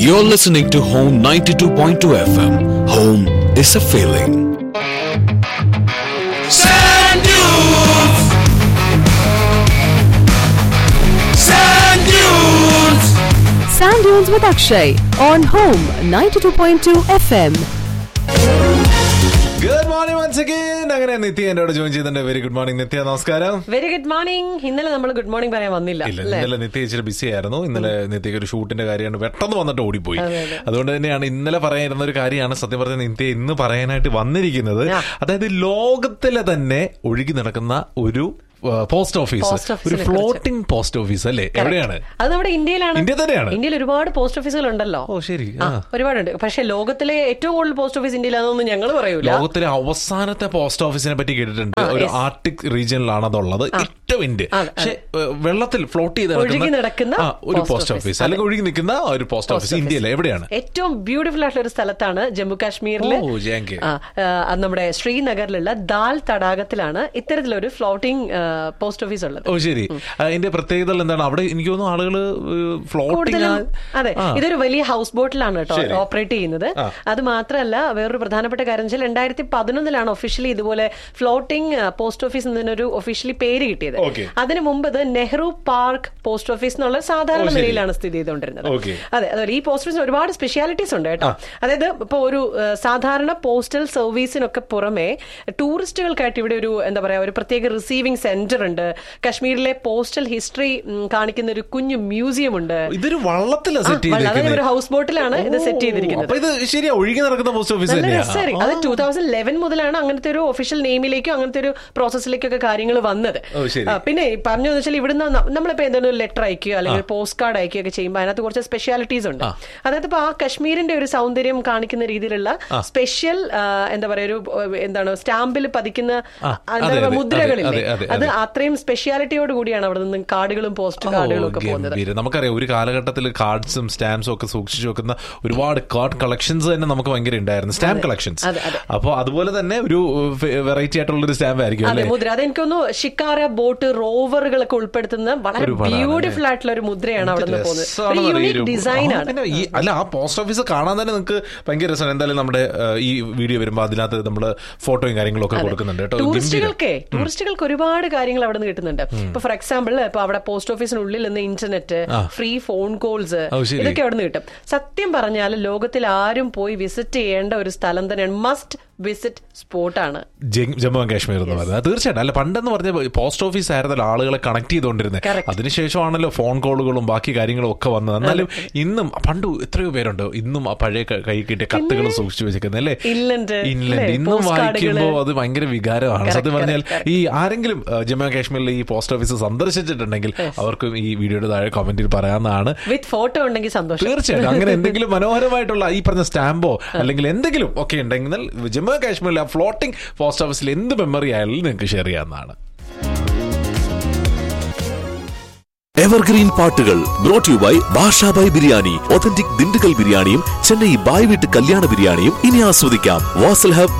You're listening to Home 92.2 FM. Home is a feeling. Sand dunes. Sand dunes. Sand Dunes with Akshay on Home 92.2 FM. Good morning once again അങ്ങനെ നിത്യ എന്നോട് join ചെയ്തിട്ടുണ്ട് very good morning നിത്യ നമസ്കാരം very good morning ഇന്നലെ നമ്മൾ good morning പറയാൻ വന്നില്ല ഇല്ല അല്ലേ ഇന്നലെ നിത്യ ഇച്ചിരി ബിസി ആയിരുന്നു ഇന്നലെ നിത്യക്ക് ഒരു ഷൂട്ടിന്റെ കാര്യമാണ് പെട്ടെന്ന് വന്നിട്ട് ഓടിപ്പോയി അതുകൊണ്ട് തന്നെയാണ് ഇന്നലെ പറയാനിരുന്ന ഒരു കാര്യമാണ് സത്യം പറഞ്ഞ നിത്യ ഇന്ന് പറയാനായിട്ട് വന്നിരിക്കുന്നത് ആ. അതായത് ലോകത്തിലെ തന്നെ ഒഴുകി നടക്കുന്ന ഒരു പോസ്റ്റ് ഓഫീസ് Post office ഒരു നെ ഫ്ലോട്ടിംഗ് പോസ്റ്റ് ഓഫീസ് അല്ലേ എവിടെയാണ് അത് നമ്മുടെ ഇന്ത്യയിലാണ് ഇന്ത്യ തന്നെയാണ് ഇന്ത്യയിൽ ഒരുപാട് പോസ്റ്റ് ഓഫീസുകൾ ഉണ്ടല്ലോ ഓ ശരി ആ, ആ ഒരുപാടുണ്ട് പക്ഷെ ലോകത്തിലെ ഏറ്റവും കൂടുതൽ പോസ്റ്റ് ഓഫീസ് ഇന്ത്യയിലാണെന്നൊന്നും ഞങ്ങൾ പറയൂല ലോകത്തിലെ അവസാനത്തെ പോസ്റ്റ് ഓഫീസിനെ പറ്റി കേട്ടിട്ടുണ്ട് ഒരു ആർട്ടിക് റീജിയനിലാണ് അതുള്ളത് ഏറ്റവും ഇന്ത്യ അതെ, പക്ഷെ ഏഹ്, വെള്ളത്തിൽ ഫ്ലോട്ട് ചെയ്ത് ഒഴുകി നടക്കുന്ന ആ, ഒരു post പോസ്റ്റ് office. ഓഫീസ് അല്ലെങ്കിൽ ഒഴുകി നിൽക്കുന്ന ഒരു പോസ്റ്റ് ഓഫീസ് office. ഇന്ത്യയിലെ എവിടെയാണ് ഏറ്റവും ബ്യൂട്ടിഫുൾ ആയിട്ടുള്ള ഒരു സ്ഥലത്താണ് ജമ്മു കാശ്മീരിൽ ഓ, ജാങ്കി. നമ്മുടെ ശ്രീനഗറിലുള്ള ദാൽ തടാകത്തിലാണ് ഇത്തരത്തിലൊരു ഫ്ലോട്ടിംഗ് പോസ്റ്റ് ഓഫീസ് ഉള്ളത് ഓ ശരി അതിന്റെ പ്രത്യേകതകൾ എന്താണ് അവിടെ എനിക്ക് തോന്നുന്നു ആളുകള് ഫ്ലോട്ടിംഗ് കൂടുതലും അതെ ഇതൊരു വലിയ ഹൗസ് ബോട്ടിലാണ് കേട്ടോ ശരി. ഓപ്പറേറ്റ് ചെയ്യുന്നത് ആ. അത് മാത്രമല്ല വേറൊരു പ്രധാനപ്പെട്ട കാര്യം വെച്ചാൽ രണ്ടായിരത്തി പതിനൊന്നിലാണ് ഒഫീഷ്യലി ഇതുപോലെ ഫ്ലോട്ടിംഗ് പോസ്റ്റ് ഓഫീസ് എന്നതിനൊരു ഒഫീഷ്യലി പേര് കിട്ടിയത് Okay. അതിനു മുമ്പ് ഇത് നെഹ്റു പാർക്ക് പോസ്റ്റ് ഓഫീസ് എന്നുള്ള സാധാരണ ഓ, ശരി. നിലയിലാണ് സ്ഥിതി ചെയ്തുകൊണ്ടിരുന്നത് Okay. അതെ അതുപോലെ ഈ പോസ്റ്റ് ഓഫീസിന് ഒരുപാട് സ്പെഷ്യാലിറ്റീസ് ഉണ്ട് കേട്ടോ അതായത് ഇപ്പൊ ഒരു ആ, സാധാരണ പോസ്റ്റൽ സർവീസിനൊക്കെ പുറമെ ടൂറിസ്റ്റുകൾക്കായിട്ട് ഇവിടെ ഒരു എന്താ പറയാ ഒരു പ്രത്യേക റിസീവിംഗ് സെന്റർ ഉണ്ട് കശ്മീരിലെ പോസ്റ്റൽ ഹിസ്റ്ററി കാണിക്കുന്ന ഒരു കുഞ്ഞു മ്യൂസിയം ഉണ്ട് ഇതൊരു വള്ളത്തിലാ ആ, സെറ്റ് വള്ള- അതായത് ഒരു ചെയ്തിരിക്കുന്നത് ഹൗസ് ബോട്ടിലാണ് ഇത് സെറ്റ് ചെയ്തിരിക്കുന്നത് അപ്പൊ ഇത് ശരിയാ ഒഴുകി നടക്കുന്ന പോസ്റ്റ് ഓഫീസ് നല്ല തന്നെയാ രസമായിരിക്കും അത് ടൂ തൗസൻഡ് ലെവൻ മുതലാണ് അങ്ങനത്തെ ഒരു ഒഫീഷ്യൽ നെയിമിലേക്കും അങ്ങനത്തെ ഒരു പ്രോസസ്സിലേക്കും ഒക്കെ കാര്യങ്ങൾ വന്നത് ഓ, ശരി. ആ, പിന്നെ ഈ പറഞ്ഞു വെച്ചാൽ ഇവിടുന്ന് ന- നമ്മളിപ്പോ എന്തെങ്കിലും ഒരു ലെറ്റർ അയക്കുകയോ അല്ലെങ്കിൽ പോസ്റ്റ് കാർഡ് അയക്കുകയോ ഒക്കെ ചെയ്യുമ്പോൾ അതിനകത്ത് കുറച്ച് സ്പെഷ്യാലിറ്റീസ് ഉണ്ട് അതായത് ഇപ്പൊ ആ കശ്മീരിന്റെ ഒരു സൗന്ദര്യം കാണിക്കുന്ന രീതിയിലുള്ള സ്പെഷ്യൽ എന്താ പറയാ ഒരു ഏഹ്, എന്താണ് സ്റ്റാമ്പിൽ പതിക്കുന്ന ആ, എന്താ അതെ, പറയാ, അതെ, മുദ്രകളില്ലേ അതെ, അതെ, അത് അതെ. അത്രയും സ്പെഷ്യാലിറ്റിയോട് കൂടിയാണ് അവിടെ നിന്ന് കാർഡുകളും പോസ്റ്റ് കാർഡുകളും ഒക്കെ ഓ, പോകുന്നത് ഗംഭീരം. നമുക്കറിയാം ഒരു കാലഘട്ടത്തിൽ കാർഡ്സും സ്റ്റാമ്പ്സും ഒക്കെ സൂക്ഷിച്ചു വെക്കുന്ന ഒരുപാട് കാർഡ് കളക്ഷൻസ് തന്നെ നമുക്ക് ഭയങ്കര ഉണ്ടായിരുന്നു സ്റ്റാമ്പ് കളക്ഷൻസ് അതെ, അതെ. അപ്പോൾ അതുപോലെ തന്നെ ഒരു വെറൈറ്റി ആയിട്ടുള്ള ഒരു സ്റ്റാമ്പ് ആയിരിക്കും അതെ അല്ലേ മുദ്ര അതെനിക്കൊന്നു ഷിക്കാര ബോട്ട് റോവറുകളൊക്കെ ഉൾപ്പെടുത്തുന്ന വളരെ ഒരുപാടാണ് ബ്യൂട്ടിഫുൾ ആയിട്ടുള്ള ഒരു മുദ്രയാണ് അവിടെ നിന്ന് പോകുന്നത് രസമാണ് ഒരു അറിയോ? യുണീക് ഡിസൈൻ ആ, ആണ് പിന്നെ ഈ അല്ല ആ പോസ്റ്റ് ഓഫീസ് കാണാൻ തന്നെ നിങ്ങൾക്ക് ഭയങ്കര രസമാണ് എന്തായാലും നമ്മുടെ ആ, ഈ വീഡിയോ വരുമ്പോൾ അതിനകത്ത് നമ്മൾ ഫോട്ടോയും കാര്യങ്ങളും ഒക്കെ കൊടുക്കുന്നുണ്ട് കേട്ടോ ഗംഭീരം. ടൂറിസ്റ്റുകൾക്ക് ടൂറിസ്റ്റുകൾക്ക് ഒരുപാട് കാര്യങ്ങൾ അവിടെ നിന്ന് കിട്ടുന്നുണ്ട് ഇപ്പൊ ഫോർ എക്സാമ്പിൾ ഇപ്പൊ അവിടെ പോസ്റ്റ് ഓഫീസിനുള്ളിൽ നിന്ന് ഇന്റർനെറ്റ് ഫ്രീ ഫോൺ കോൾസ് ഓ, ശരി. ഇതൊക്കെ അവിടെ നിന്ന് കിട്ടും സത്യം പറഞ്ഞാൽ ലോകത്തിൽ ആരും പോയി വിസിറ്റ് ചെയ്യേണ്ട ഒരു സ്ഥലം തന്നെയാണ് മസ്റ്റ് വിസിറ്റ് സ്പോട്ടാണ് ജെ- ജമ്മു ആൻഡ് കാശ്മീർ എന്ന് പറയുന്നത് തീർച്ചയായിട്ടും അല്ല പണ്ടെന്ന് പറഞ്ഞ പോസ്റ്റ് ഓഫീസ് ആയിരുന്നല്ലോ ആളുകളെ കണക്ട് ചെയ്തുകൊണ്ടിരുന്നത് Correct. അതിനുശേഷമാണല്ലോ ഫോൺ കോളുകളും ബാക്കി കാര്യങ്ങളും ഒക്കെ വന്നത് എന്നാലും ഇന്നും പണ്ട് എത്രയോ പേരുണ്ട് ഇന്നും ആ പഴയ ക- കൈ കിട്ടിയ കത്തുകൾ സൂക്ഷിച്ചു വെച്ചേക്കുന്നത് അല്ലേ ഇൻലൻഡ്, ഇൻലൻഡ് അല്ലേ? ഇന്നും പോസ്റ്റ് വായിക്കുമ്പോൾ കാർഡുകള്. അത് ഭയങ്കര വികാരമാണ് Correct, സത്യം പറഞ്ഞാൽ correct, ഈ ആരെങ്കിലും ആ, ജമ്മു ആൻഡ് കാശ്മീരിലെ ഈ പോസ്റ്റ് ഓഫീസ് സന്ദർശിച്ചിട്ടുണ്ടെങ്കിൽ അവർക്കും ഈ വീഡിയോയുടെ താഴെ കമന്റിൽ പറയാവുന്നതാണ് വിത്ത് ഫോട്ടോ ഉണ്ടെങ്കിൽ സന്തോഷം തീർച്ചയായിട്ടും അങ്ങനെ എന്തെങ്കിലും മനോഹരമായിട്ടുള്ള ഈ പറഞ്ഞ സ്റ്റാമ്പോ അല്ലെങ്കിൽ എന്തെങ്കിലും ഒക്കെ ഉണ്ടെങ്കിൽ ജമ്മു ആൻഡ് കാശ്മീരിലെ ആ ഫ്ലോട്ടിംഗ് പോസ്റ്റ് ഓഫീസിൽ എന്ത് മെമ്മറി ആയാലും നിങ്ങൾക്ക് ഷെയർ ചെയ്യാവുന്നതാണ് എവർഗ്രീൻ പാട്ടുകൾ brought you by Bashabhai biryani authentic Dindigul ബിരിയാണിയും ചെന്നൈ ബായ് വീട്ട് കല്യാണ ബിരിയാണിയും ഇനി ആസ്വദിക്കാം വാസൽ ഹബ്